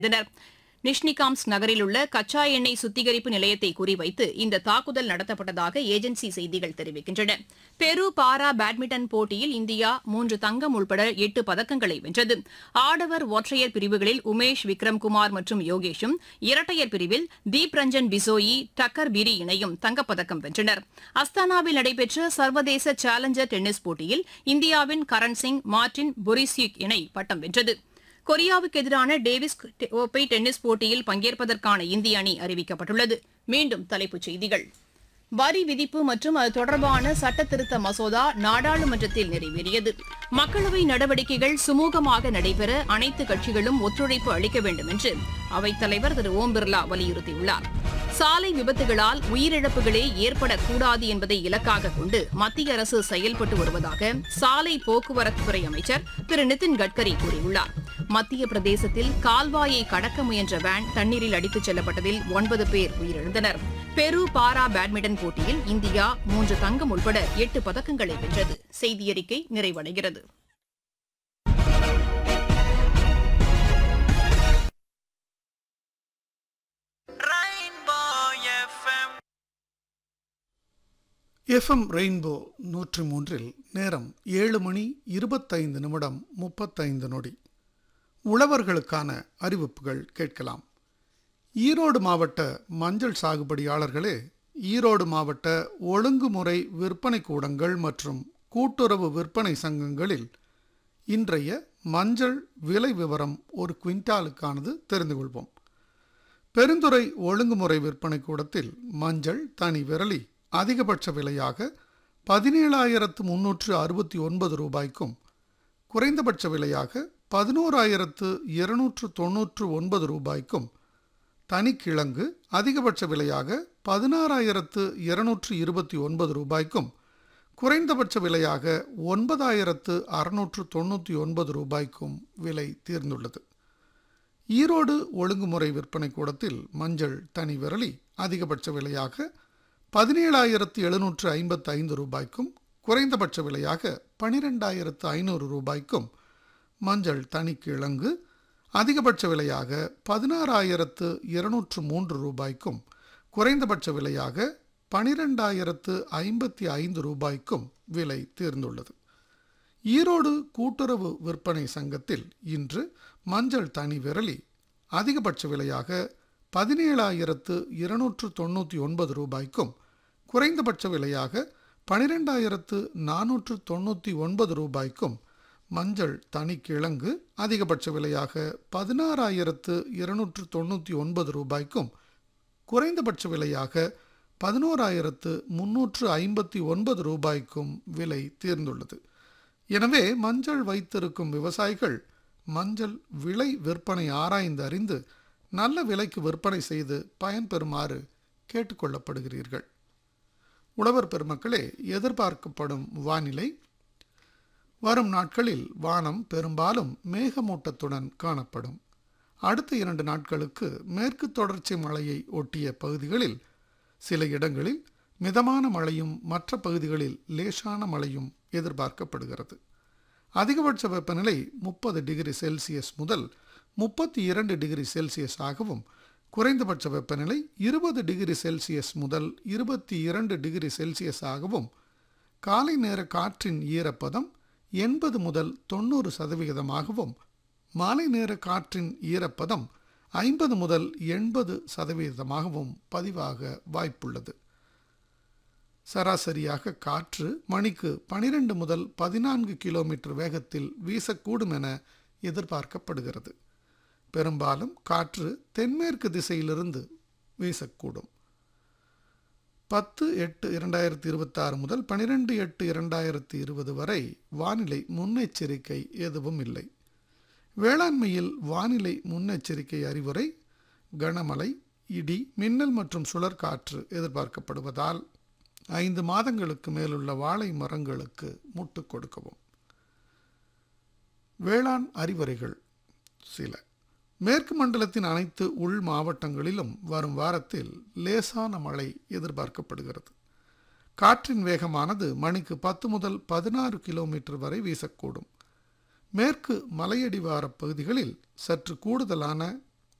செய்தனர் நிஷ்னிகாம்ஸ் நகரில் உள்ள கச்சா எண்ணெய் சுத்திகரிப்பு நிலையத்தை குறிவைத்து இந்த தாக்குதல் நடத்தப்பட்டதாக ஏஜென்சி செய்திகள் தெரிவிக்கின்றன பெரு பாரா பேட்மிண்டன் போட்டியில் இந்தியா மூன்று தங்கம் உட்பட எட்டு பதக்கங்களை வென்றது ஆடவர் ஒற்றையர் பிரிவுகளில் உமேஷ் விக்ரம்குமார் மற்றும் யோகேஷும் இரட்டையர் பிரிவில் தீப் ரஞ்சன் பிசோயி டக்கர் பிரி இணையும் தங்கப்பதக்கம் வென்றனர் அஸ்தானாவில் நடைபெற்ற சர்வதேச சேலஞ்சர் டென்னிஸ் போட்டியில் இந்தியாவின் கரண் சிங் மார்டின் பொரிசியுக் இணை பட்டம் வென்றது கொரியாவுக்கு எதிரான டேவிஸ் கோப்பை டென்னிஸ் போட்டியில் பங்கேற்பதற்கான இந்திய அணி அறிவிக்கப்பட்டுள்ளது மீண்டும் தலைப்புச் செய்திகள் வரி விதிப்பு மற்றும் அது தொடர்பான சட்ட திருத்த மசோதா நாடாளுமன்றத்தில் நிறைவேறியது மக்களவை நடவடிக்கைகள் சுமூகமாக நடைபெற அனைத்து கட்சிகளும் ஒத்துழைப்பு அளிக்க வேண்டும் என்று அவைத்தலைவர் திரு ஓம் பிர்லா வலியுறுத்தியுள்ளார் சாலை விபத்துகளால் உயிரிழப்புகளே ஏற்படக்கூடாது என்பதை இலக்காக கொண்டு மத்திய அரசு செயல்பட்டு வருவதாக சாலை போக்குவரத்துத்துறை அமைச்சர் திரு நிதின் கட்கரி கூறியுள்ளார் மத்திய பிரதேசத்தில் கால்வாயை கடக்க முயன்ற வேன் தண்ணீரில் அடித்துச் செல்லப்பட்டதில் ஒன்பது பேர் உயிரிழந்தனர் பெரு பாரா பேட்மிண்டன் போட்டியில் இந்தியா மூன்று தங்கம் உட்பட எட்டு பதக்கங்களை வென்றது செய்தியறிக்கை நிறைவடைகிறது எஃப்எம் ரெயின்போ நூற்றி மூன்றில் நேரம் ஏழு மணி இருபத்தைந்து நிமிடம் முப்பத்தைந்து நொடி உழவர்களுக்கான அறிவிப்புகள் கேட்கலாம் ஈரோடு மாவட்ட மஞ்சள் சாகுபடியாளர்களே ஈரோடு மாவட்ட ஒழுங்குமுறை விற்பனை கூடங்கள் மற்றும் கூட்டுறவு விற்பனை சங்கங்களில் இன்றைய மஞ்சள் விலை விவரம் ஒரு குவிண்டாலுக்கானது தெரிந்து கொள்வோம் பெருந்துறை ஒழுங்குமுறை விற்பனை கூடத்தில் மஞ்சள் தனி விரலி அதிகபட்ச விலையாக பதினேழாயிரத்து முன்னூற்று அறுபத்தி ஒன்பது ரூபாய்க்கும் குறைந்தபட்ச விலையாக பதினோராயிரத்து இருநூற்று தொன்னூற்று ஒன்பது ரூபாய்க்கும் தனிக்கிழங்கு அதிகபட்ச விலையாக பதினாறாயிரத்து இருநூற்று இருபத்தி ஒன்பது ரூபாய்க்கும் குறைந்தபட்ச விலையாக ஒன்பதாயிரத்து அறுநூற்று தொண்ணூற்றி ஒன்பது ரூபாய்க்கும் விலை தீர்ந்துள்ளது ஈரோடு ஒழுங்குமுறை விற்பனை கூடத்தில் மஞ்சள் தனி விரலி அதிகபட்ச விலையாக பதினேழாயிரத்து எழுநூற்று ஐம்பத்து ஐந்து ரூபாய்க்கும் குறைந்தபட்ச விலையாக பனிரெண்டாயிரத்து ஐநூறு ரூபாய்க்கும் மஞ்சள் தனிக்கிழங்கு அதிகபட்ச விலையாக பதினாறாயிரத்து இருநூற்று மூன்று ரூபாய்க்கும் குறைந்தபட்ச விலையாக பனிரெண்டாயிரத்து ஐம்பத்தி ஐந்து ரூபாய்க்கும் விலை தீர்ந்துள்ளது ஈரோடு கூட்டுறவு விற்பனை சங்கத்தில் இன்று மஞ்சள் தனி விரலி அதிகபட்ச விலையாக பதினேழாயிரத்து இருநூற்று தொண்ணூற்றி ஒன்பது ரூபாய்க்கும் குறைந்தபட்ச விலையாக பனிரெண்டாயிரத்து நானூற்று தொண்ணூற்றி ஒன்பது ரூபாய்க்கும் மஞ்சள் தனிக்கிழங்கு அதிகபட்ச விலையாக பதினாறாயிரத்து இருநூற்று தொண்ணூற்றி ஒன்பது ரூபாய்க்கும் குறைந்தபட்ச விலையாக பதினோராயிரத்து முன்னூற்று ஐம்பத்தி ஒன்பது ரூபாய்க்கும் விலை தீர்ந்துள்ளது எனவே மஞ்சள் வைத்திருக்கும் விவசாயிகள் மஞ்சள் விலை விற்பனை ஆராய்ந்து அறிந்து நல்ல விலைக்கு விற்பனை செய்து பயன்பெறுமாறு கேட்டுக்கொள்ளப்படுகிறீர்கள் உழவர் பெருமக்களே எதிர்பார்க்கப்படும் வானிலை வரும் நாட்களில் வானம் பெரும்பாலும் மேகமூட்டத்துடன் காணப்படும் அடுத்த இரண்டு நாட்களுக்கு மேற்கு தொடர்ச்சி மலையை ஒட்டிய பகுதிகளில் சில இடங்களில் மிதமான மழையும் மற்ற பகுதிகளில் லேசான மழையும் எதிர்பார்க்கப்படுகிறது அதிகபட்ச வெப்பநிலை முப்பது டிகிரி செல்சியஸ் முதல் முப்பத்தி இரண்டு டிகிரி செல்சியஸ் ஆகவும் குறைந்தபட்ச வெப்பநிலை இருபது டிகிரி செல்சியஸ் முதல் இருபத்தி இரண்டு டிகிரி செல்சியஸ் ஆகவும் காலை நேர காற்றின் ஈரப்பதம் எண்பது முதல் தொண்ணூறு சதவிகிதமாகவும் மாலை நேர காற்றின் ஈரப்பதம் ஐம்பது முதல் எண்பது சதவீதமாகவும் பதிவாக வாய்ப்புள்ளது சராசரியாக காற்று மணிக்கு பனிரெண்டு முதல் பதினான்கு கிலோமீட்டர் வேகத்தில் வீசக்கூடும் என எதிர்பார்க்கப்படுகிறது பெரும்பாலும் காற்று தென்மேற்கு திசையிலிருந்து வீசக்கூடும் பத்து எட்டு இரண்டாயிரத்தி இருபத்தாறு முதல் பனிரெண்டு எட்டு இரண்டாயிரத்தி இருபது வரை வானிலை முன்னெச்சரிக்கை எதுவும் இல்லை வேளாண்மையில் வானிலை முன்னெச்சரிக்கை அறிவுரை கனமழை இடி மின்னல் மற்றும் சுழற்காற்று எதிர்பார்க்கப்படுவதால் ஐந்து மாதங்களுக்கு மேலுள்ள வாழை மரங்களுக்கு முட்டு கொடுக்கவும் வேளாண் அறிவுரைகள் சில மேற்கு மண்டலத்தின் அனைத்து உள் மாவட்டங்களிலும் வரும் வாரத்தில் லேசான மழை எதிர்பார்க்கப்படுகிறது காற்றின் வேகமானது மணிக்கு பத்து முதல் பதினாறு கிலோமீட்டர் வரை வீசக்கூடும் மேற்கு மலையடிவார பகுதிகளில் சற்று கூடுதலான